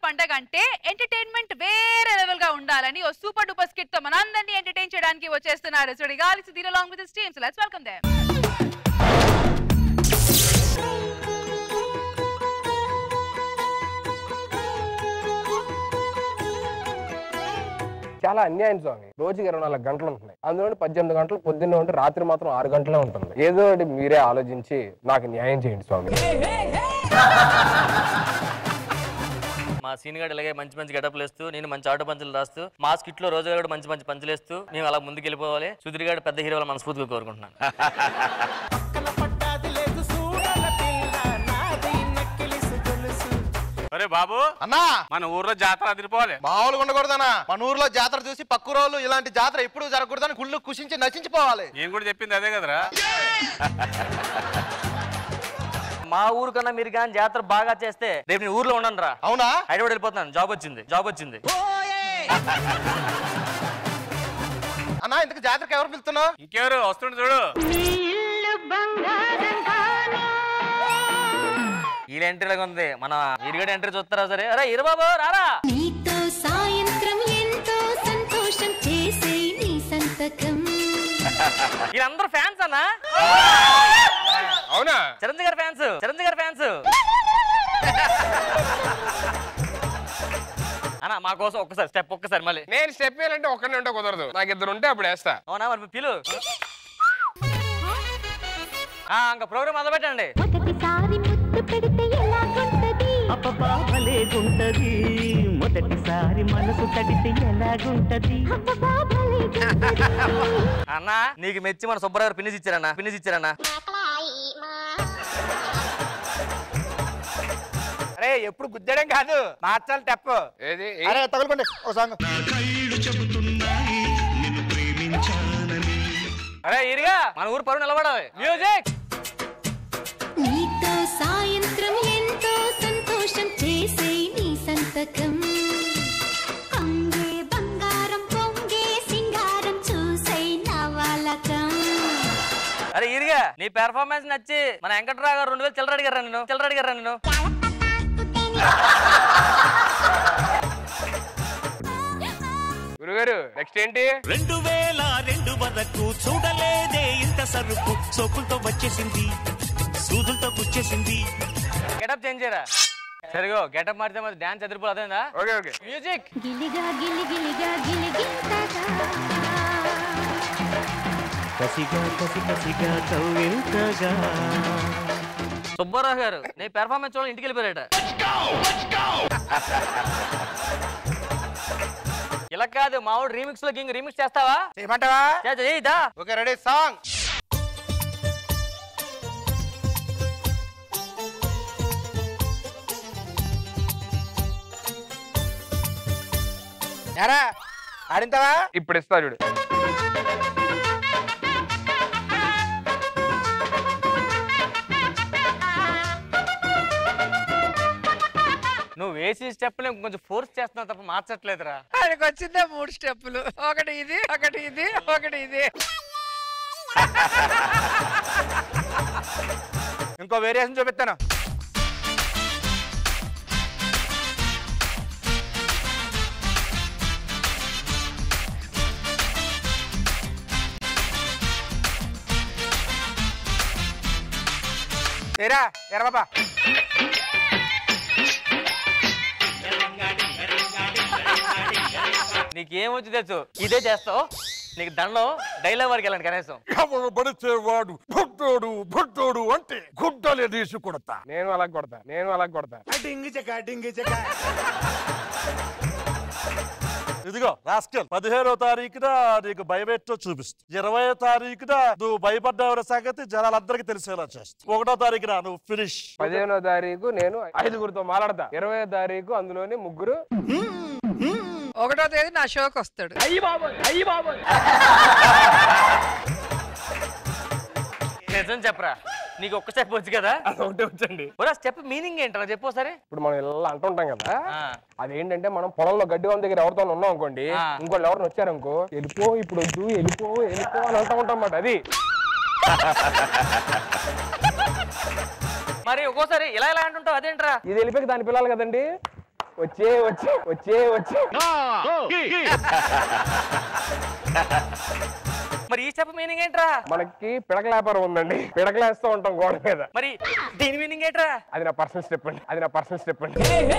పండగ అంటే ఎంటర్టైన్మెంట్ వేరే లెవెల్ గా ఉండాలని ఓ సూపర్ డూపర్ స్కిట్ తో మనందరినీ ఎంటర్టైన్ చేయడానికి వచ్చేస్తున్నారు so Gali Sudheer along with his team so let's welcome them చాలా అన్యాయం స్వామి రోజుకి ఇరవై నాలుగు గంటలు ఉంటున్నాయి అందులో పద్దెనిమిది గంటలు పొద్దున్నే ఉంటే రాత్రి మాత్రం ఆరు గంటలే ఉంటుంది ఏదో ఒకటి మీరే ఆలోచించి నాకు న్యాయం చేయండి స్వామి మా సీన్ గడ్ ఇలాగే మంచి మంచి గడపలు వేస్తూ నేను మంచి ఆటో పంచులు రాస్తూ మా స్కిట్ లో రోజు కూడా మంచి మంచి పంచులు వేస్తూ మేము అలా ముందుకు వెళ్ళిపోవాలి సుధీర్ గారు పెద్ద హీరోల మనస్ఫూర్తిగా కోరుకుంటున్నాను అరే బాబు అన్నా మన ఊర్లో జాతర అదిరిపోవాలి మామూలుగా ఉండకూడదన్నా మన ఊర్లో జాతర చూసి పక్క రోజులు ఇలాంటి జాతర ఎప్పుడు జరగకూడదని కుళ్ళు కుషించి నశించిపోవాలి నేను కూడా చెప్పింది అదే కదరా మా ఊరు కన్నా మీరు కానీ జాతర బాగా చేస్తే రేపు నేను ఊర్లో ఉండను రా అవునా హైదరాబాద్ వెళ్ళిపోతున్నాను జాబ్ వచ్చింది జాబ్ వచ్చింది అన్నా ఇంతకు జాతరకి ఎవరు పిలుస్తున్నావు ఇంకెవరు వస్తుండు చూడు ఈ ఎంట్రీ లాగా ఉంది మన ఇరుగడి ఎంట్రీ చూస్తారా సరే అరే ఇరుబాబు రారా నీతో సాయంత్రం ఎంతో సంతోషం చేసే నీ సంతకం వీళ్ళందరూ ఫ్యాన్స్ అన్నా అవునా చిరంజీవి గారి ఫ్యాన్స్ చిరంజీవి గారి ఫ్యాన్స్ అన్న మా కోసం ఒక్కసారి స్టెప్ ఒక్కసారి మళ్ళీ నేను స్టెప్ వేయాలంటే ఒక్కనే ఉంటే కుదరదు నాకు ఇద్దరు ఉంటే అప్పుడు వేస్తా అవునా మరి పిలు ఆ, ఇంకా ప్రోగ్రామ్ మొదలు పెట్టండి మొదటిసారి ముద్దు పెడితే ఎలాగుంటది అబ్బబ్బా భలేగుంటది మొదటిసారి మనసు తడితే ఎలాగుంటది అబ్బబ్బా భలేగుంటది. అన్న నీకు మెచ్చి మన సుబ్బారావు గారు పిన్నిస్ ఇచ్చారన్న పిన్నిస్ ఇచ్చారన్న అరే ఎప్పుడు గుద్దడం కాదు మార్చాలి టెప్ ఏది అరే తగులుకోండి ఓ సాంగ్ అరే ఇరిగా మన ఊరు పరువు నిలబడాలి మ్యూజిక్ నీతో సాయంత్రం ఎంతో సంతోషం చేసే నీ సంతకం అంగే బంగారం పొంగే సింగారం చూసే నవలకం అరే ఇరిగా నీ పెర్ఫార్మెన్స్ నచ్చి మన వెంకట్రావు గారు రెండు వేలు చిల్లర అడిగారా నేను చిల్లర అడిగారా నేను గురుగారు నెక్స్ట్ ఏంటి రెండు వేల రెండు వరకు చూడలేదే ఇంత సరుకు సోకులతో వచ్చేసింది సూదులతో గుచ్చేసింది గెటప్ చేంజ్ చేయరా సరిగో గెటప్ మారితే మరి డాన్స్ ఎదిరిపోదు అదేందా ఓకే ఓకే మ్యూజిక్ గిలిగా గిలి గిలిగా గిలిగింతగా కసిగా కసి కసిగా కవ్వింతగా సుబ్బారావు గారు నీ పెర్ఫార్మెన్స్ చూడాలి ఇంటికి వెళ్ళిపోయారట ఇలా కాదు మా వాడు రీమిక్స్ లో కింగ్ రీమిక్స్ చేస్తావా చేయమంటావా చేద్దాం, ఏయ్, దా ఓకే రెడీ సాంగ్ ఎరా ఆడింతావా ఇప్పుడు ఇస్తా చూడు నువ్వు వేసి స్టెప్ కొంచెం ఫోర్స్ చేస్తున్నావు తప్ప మార్చట్లేదురా ఆయనకు వచ్చిందే మూడు స్టెప్పులు ఒకటి ఇది ఒకటి ఇది ఒకటి ఇది ఇంకో వేరియేషన్ చూపిస్తాను ఏరా ఎరా బాబా నీకేం వచ్చి తెలుసు ఇదే చేస్తావు నీకు దండం డైలాగ్ వరకు వెళ్ళండి కనీసం పడిచేవాడు భక్తుడు భక్తుడు అంటే గుడ్డలే తీసి కొడతా నేను అలా కొడతా నేను అలా కొడతా ఇదిగో రాస్కల్ పదిహేనో తారీఖున నీకు భయపెట్టో చూపిస్తా ఇరవై తారీఖున నువ్వు భయపడ్డావు సంగతి జనాలందరికీ తెలిసేలా చేస్తా ఒకటో తారీఖున నువ్వు ఫినిష్ పదిహేనో తారీఖు నేను ఐదుగురితో మాట్లాడతా ఇరవై తారీఖు అందులోని ముగ్గురు ఒకటో తేదీ నా షోకి వస్తాడు నిజం చెప్పరా నీకు ఒక్క స్టెప్ వచ్చు కదా ఒకటే వచ్చండి ఒరా స్టెప్ మీనింగ్ ఏంటరా చెప్పు ఒకసారి ఇప్పుడు మనం ఇలా అంటుంటాం కదా ఆ. అదేంటంటే మనం పొలంలో గడ్డి వాళ్ళ దగ్గర ఎవరితో ఉన్నాం అనుకోండి ఆ. ఇంకోళ్ళు ఎవరిని వచ్చారనుకో వెళ్ళిపో ఇప్పుడు వద్దు వెళ్ళిపో వెళ్ళిపో అని అంటూ ఉంటాం అన్నమాట అది మరి ఒక్కోసారి ఇలా ఇలా అంటుంటావు అదేంట్రా ఇది వెళ్ళిపోయి దాని పిల్లలు కదండి వచ్చే వచ్చే వచ్చే వచ్చే మరి ఈ స్టెప్ మీనింగ్ ఏంట్రా మనకి పిడకల వ్యాపారం ఉందండి పిడకలేస్తూ ఉంటాం గోడ మీద మరి దీని మీనింగ్ ఏంట్రా అది నా పర్సనల్ స్టెప్ అండి అది నా పర్సనల్ స్టెప్ అండి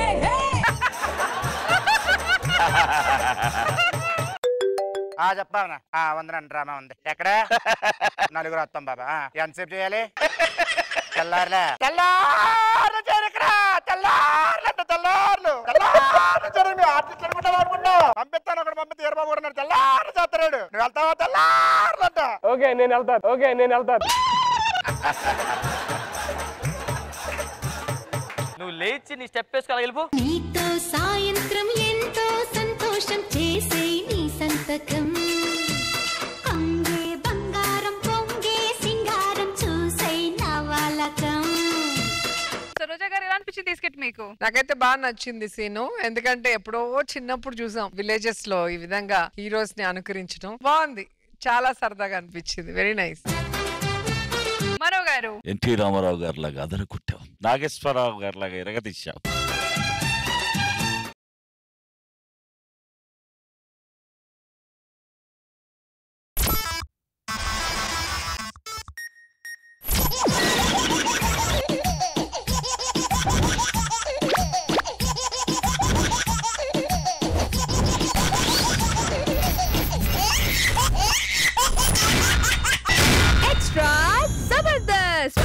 ఆ చెప్పావనా ఆ ఉందండి డ్రామా ఉంది ఎక్కడ నలుగురు వస్తాం బాబా ఆ, ఎంతసేపు చేయాలి తెల్లారులే తెల్లారు చేరికరా తెల్లారులు అంటే తెల్లారులు తెల్లారు చేరి మీ ఆర్టిస్ట్ అనుకుంటావు అనుకుంటావు పంపిస్తాను ఒకటి పంపిస్తే ఏరు బాబు కూడా ఉన్నాడు. తెల్లారు చేస్తున్నాడు నువ్వు వెళ్తావా తెల్లారులు అంట ఓకే నేను వెళ్తాను ఓకే నేను వెళ్తాను నువ్వు లేచి నీ స్టెప్ వేసుకొని వెళ్ళిపో నీతో సాయంత్రం ఎంతో సంతోషం చేసే నీ సంతకం అంగే బంగారం పొంగే సింగారం చూసే నవలకం సరోజా గారు ఎలా అనిపించింది ఈ skit మీకు నాకైతే బాగా నచ్చింది సీను ఎందుకంటే ఎప్పుడో చిన్నప్పుడు చూసాం విలేజెస్ లో ఈ విధంగా హీరోస్ ని అనుకరించడం బాగుంది చాలా సరదాగా అనిపించింది వెరీ నైస్ మనో గారు ఎన్టీ రామారావు గారి లాగా అదర కుట్టావు నాగేశ్వరరావు గారి లాగా ఎరగదీశావు ఎక్స్ట్రా జబర్దస్త్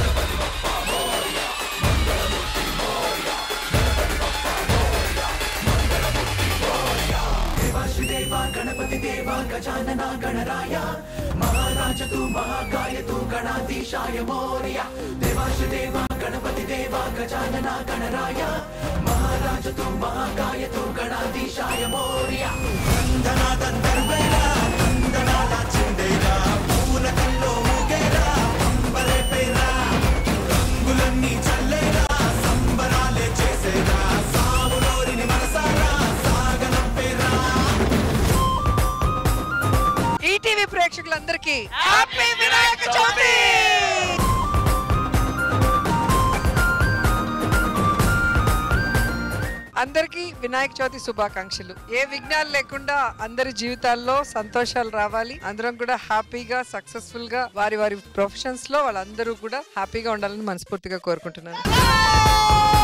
ఈటీవీ ప్రేక్షకులందరికీ హ్యాపీ వినాయక చవితి అందరికీ వినాయక చవితి శుభాకాంక్షలు ఏ విఘ్నాలు లేకుండా అందరి జీవితాల్లో సంతోషాలు రావాలి అందరం కూడా హ్యాపీగా సక్సెస్ఫుల్ గా వారి వారి ప్రొఫెషన్స్ లో వాళ్ళందరూ కూడా హ్యాపీగా ఉండాలని మనస్ఫూర్తిగా కోరుకుంటున్నాను